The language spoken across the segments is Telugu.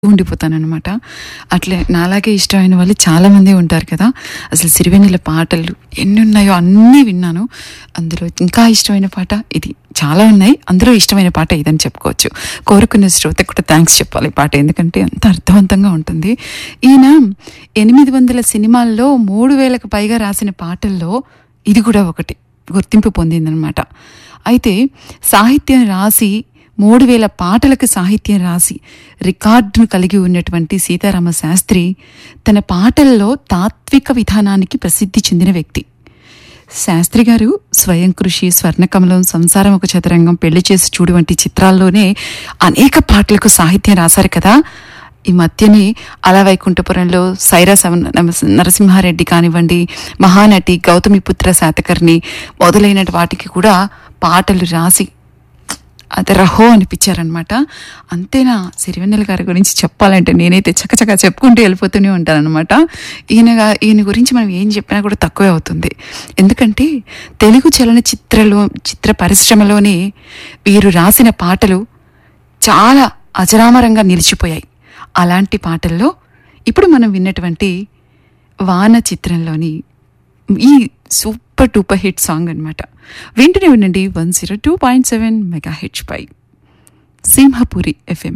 ఉండిపోతాననమాట అట్లే నాలాగే ఇష్టమైన వాళ్ళు చాలామంది ఉంటారు కదా అసలు సిరివెన్నెల పాటలు ఎన్ని ఉన్నాయో అన్నీ విన్నాను అందులో ఇంకా ఇష్టమైన పాట ఇది చాలా ఉన్నాయి అందులో ఇష్టమైన పాట ఇదని చెప్పుకోవచ్చు కోరుకున్న శ్రోతకు కూడా థ్యాంక్స్ చెప్పాలి ఈ పాట ఎందుకంటే అంత అర్థవంతంగా ఉంటుంది ఈయన ఎనిమిది వందల సినిమాల్లో మూడు వేలకు పైగా రాసిన పాటల్లో ఇది కూడా ఒకటి గుర్తింపు పొందిందనమాట అయితే సాహిత్యం రాసి మూడు వేల పాటలకు సాహిత్యం రాసి రికార్డును కలిగి ఉన్నటువంటి సీతారామ శాస్త్రి తన పాటల్లో తాత్విక విధానానికి ప్రసిద్ధి చెందిన వ్యక్తి శాస్త్రి గారు స్వయం కృషి స్వర్ణకమలం సంసారం ఒక చదరంగం పెళ్లి చేసి చూడు వంటి చిత్రాల్లోనే అనేక పాటలకు సాహిత్యం రాశారు కదా ఈ మధ్యనే అలా వైకుంఠపురంలో సైరా సమ- నమ- నరసింహారెడ్డి కానివ్వండి మహానటి గౌతమిపుత్ర శాతకర్ణి మొదలైన వాటికి కూడా పాటలు రాసి అది రహో అనిపించారనమాట అంతేనా సిరివెన్నెల గారి గురించి చెప్పాలంటే నేనైతే చకచకా చెప్పుకుంటూ వెళ్ళిపోతూనే ఉంటానన్నమాట ఈయన గా- ఈయన గురించి మనం ఏం చెప్పినా కూడా తక్కువే అవుతుంది ఎందుకంటే తెలుగు చలనచిత్రలో చిత్ర పరిశ్రమలోనే వీరు రాసిన పాటలు చాలా అజరామరంగా నిలిచిపోయాయి అలాంటి పాటల్లో ఇప్పుడు మనం విన్నటువంటి వాన చిత్రంలోని ఈ సూపర్ టూపర్ హిట్ సాంగ్ అన్నమాట వింటూనే ఉండండి one zero two point seven mega హెచ్ పై సింహపురి ఎఫ్ఎం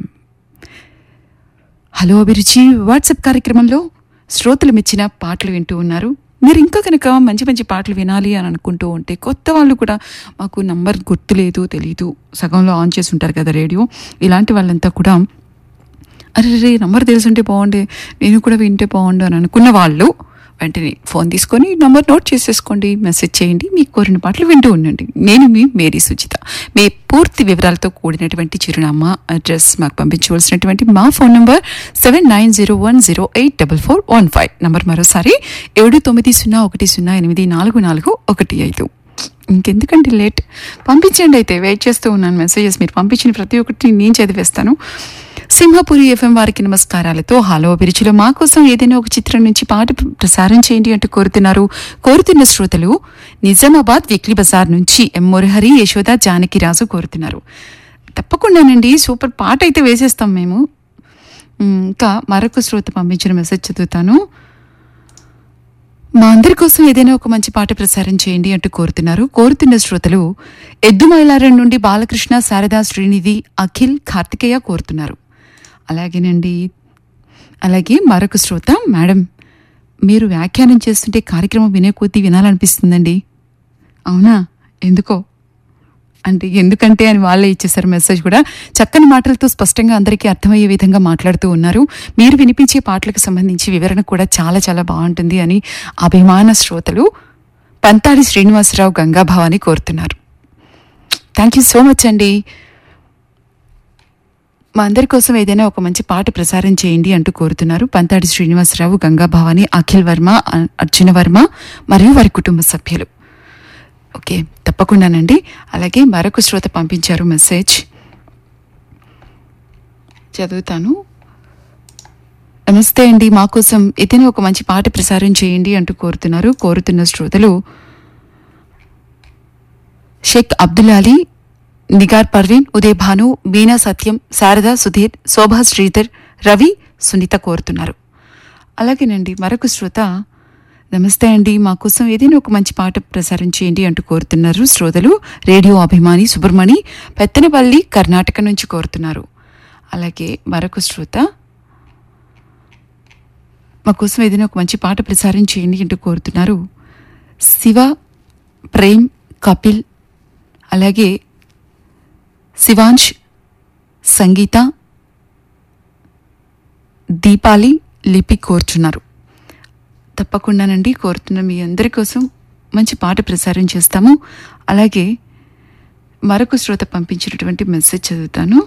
హలో అభిరుచి వాట్సాప్ కార్యక్రమంలో శ్రోతలు మెచ్చిన పాటలు వింటూ ఉన్నారు మీరు ఇంకా కనుక మంచి మంచి పాటలు వినాలి అని అనుకుంటూ ఉంటే కొత్త వాళ్ళు కూడా మాకు నంబర్ గుర్తులేదు తెలీదు సగంలో ఆన్ చేసి ఉంటారు కదా రేడియో ఇలాంటి వాళ్ళంతా కూడా అరే రే నంబర్ తెలుసుంటే బాగుండే నేను కూడా వింటే బాగుండు అని అనుకున్న వాళ్ళు వెంటనే ఫోన్ తీసుకొని నంబర్ నోట్ చేసేసుకోండి మెసేజ్ చేయండి మీకు కోరిన పాటలు వింటూ ఉండండి నేను మీ మేరీ సుజిత మీ పూర్తి వివరాలతో కూడినటువంటి చిరునామా అడ్రస్ మాకు పంపించవలసినటువంటి మా phone number seven nine zero one zero eight double four one five number మరోసారి ఏడు తొమ్మిది సున్నా ఒకటి సున్నా ఎనిమిది నాలుగు నాలుగు ఒకటి ఐదు ఇంకెందుకంటే లేట్ పంపించండి అయితే వెయిట్ చేస్తూ ఉన్నాను మెసేజెస్ మీరు పంపించిన ప్రతి ఒక్కటి నేను చదివేస్తాను సింహపురి ఎఫ్ఎం వారికి నమస్కారాలతో హలో అభిరుచిలో మా కోసం ఏదైనా ఒక చిత్రం నుంచి పాట ప్ర- ప్రసారం చేయండి అంటూ కోరుతున్నారు కోరుతున్న శ్రోతలు నిజామాబాద్ వీక్లీ బజార్ నుంచి ఎం మురహరి యశోద జానకి రాజు కోరుతున్నారు తప్పకుండానండి సూపర్ పాట అయితే వేసేస్తాం మేము ఉమ్, ఇంకా మరొక శ్రోత పంపించిన మెసేజ్ చదువుతాను మా అందరి కోసం ఏదైనా ఒక మంచి పాట ప్రసారం చేయండి అంటూ కోరుతున్నారు కోరుతున్న శ్రోతలు ఎద్దు మైలారం నుండి బాలకృష్ణ శారదా శ్రీనిధి అఖిల్ కార్తికేయ కోరుతున్నారు అలాగేనండి అలాగే మరొక శ్రోత మేడం మీరు వ్యాఖ్యానం చేస్తుంటే కార్యక్రమం వినే కొద్దీ వినాలనిపిస్తుందండి అవునా ఎందుకో అంటే ఎందుకంటే అని వాళ్ళే ఇచ్చేసారు మెసేజ్ కూడా చక్కని మాటలతో స్పష్టంగా అందరికీ అర్థమయ్యే విధంగా మాట్లాడుతూ ఉన్నారు మీరు వినిపించే పాటలకు సంబంధించి వివరణ కూడా చాలా చాలా బాగుంటుంది అని అభిమాన శ్రోతలు పంతాడి శ్రీనివాసరావు గంగాభావాని కోరుతున్నారు థ్యాంక్ యూ సో మచ్ అండి మా అందరి కోసం ఏదైనా ఒక మంచి పాట ప్రసారం చేయండి అంటూ కోరుతున్నారు పంతాడి శ్రీనివాసరావు గంగాభావాని అఖిల్ వర్మ అ- అర్జున వర్మ మరియు వారి కుటుంబ సభ్యులు ఓకే తప్పకుండానండి అలాగే మరొక శ్రోత పంపించారు మెసేజ్ చదువుతాను నమస్తే అండి మా కోసం ఏదైనా ఒక మంచి పాట ప్రసారం చేయండి అంటూ కోరుతున్నారు కోరుతున్న శ్రోతలు షేక్ అబ్దుల్ అలీ నిగార్ పర్వీన్ ఉదయ్ భాను మీనా సత్యం శారద సుధీర్ శోభా శ్రీధర్ రవి సునీత కోరుతున్నారు అలాగేనండి మరొక శ్రోత నమస్తే అండి మా కోసం ఏదైనా ఒక మంచి పాట ప్రసారం చేయండి అంటూ కోరుతున్నారు శ్రోతలు రేడియో అభిమాని సుబ్రమణి పెత్తనపల్లి కర్ణాటక నుంచి కోరుతున్నారు అలాగే మరొక శ్రోత మా కోసం ఏదైనా ఒక మంచి పాట ప్రసారం చేయండి అంటూ కోరుతున్నారు శివ ప్రేమ్ కపిల్ అలాగే శివాంష్ సంగీత దీపాలి లిపి కోరుచున్నారు తప్పకుండానండి కోరుతున్న మీ అందరి కోసం మంచి పాట ప్రసారం చేస్తాము అలాగే మరొక శ్రోత పంపించినటువంటి మెసేజ్ చదువుతాను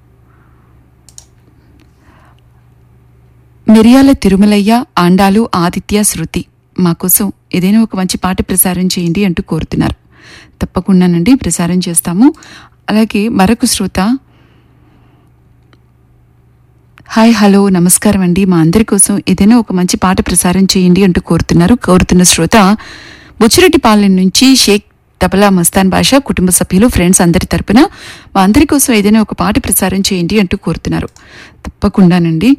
మిరియాల తిరుమలయ్య ఆండాలు ఆదిత్య శృతి మా కోసం ఏదైనా ఒక మంచి పాట ప్రసారం చేయండి అంటూ కోరుతున్నారు తప్పకుండానండి ప్రసారం చేస్తాము అలాగే మరొక శ్రోత హాయ్ హలో నమస్కారం అండి మా అందరి కోసం ఏదైనా ఒక మంచి పాట ప్రసారం చేయండి అంటూ కోరుతున్నారు కోరుతున్న శ్రోత బుచ్చిరెడ్డిపాలెం నుంచి షేక్ తబలా మస్తాన్ బాషా కుటుంబ సభ్యులు ఫ్రెండ్స్ అందరి తరపున మా అందరి కోసం ఏదైనా ఒక పాట ప్రసారం చేయండి అంటూ కోరుతున్నారు తప్పకుండానండి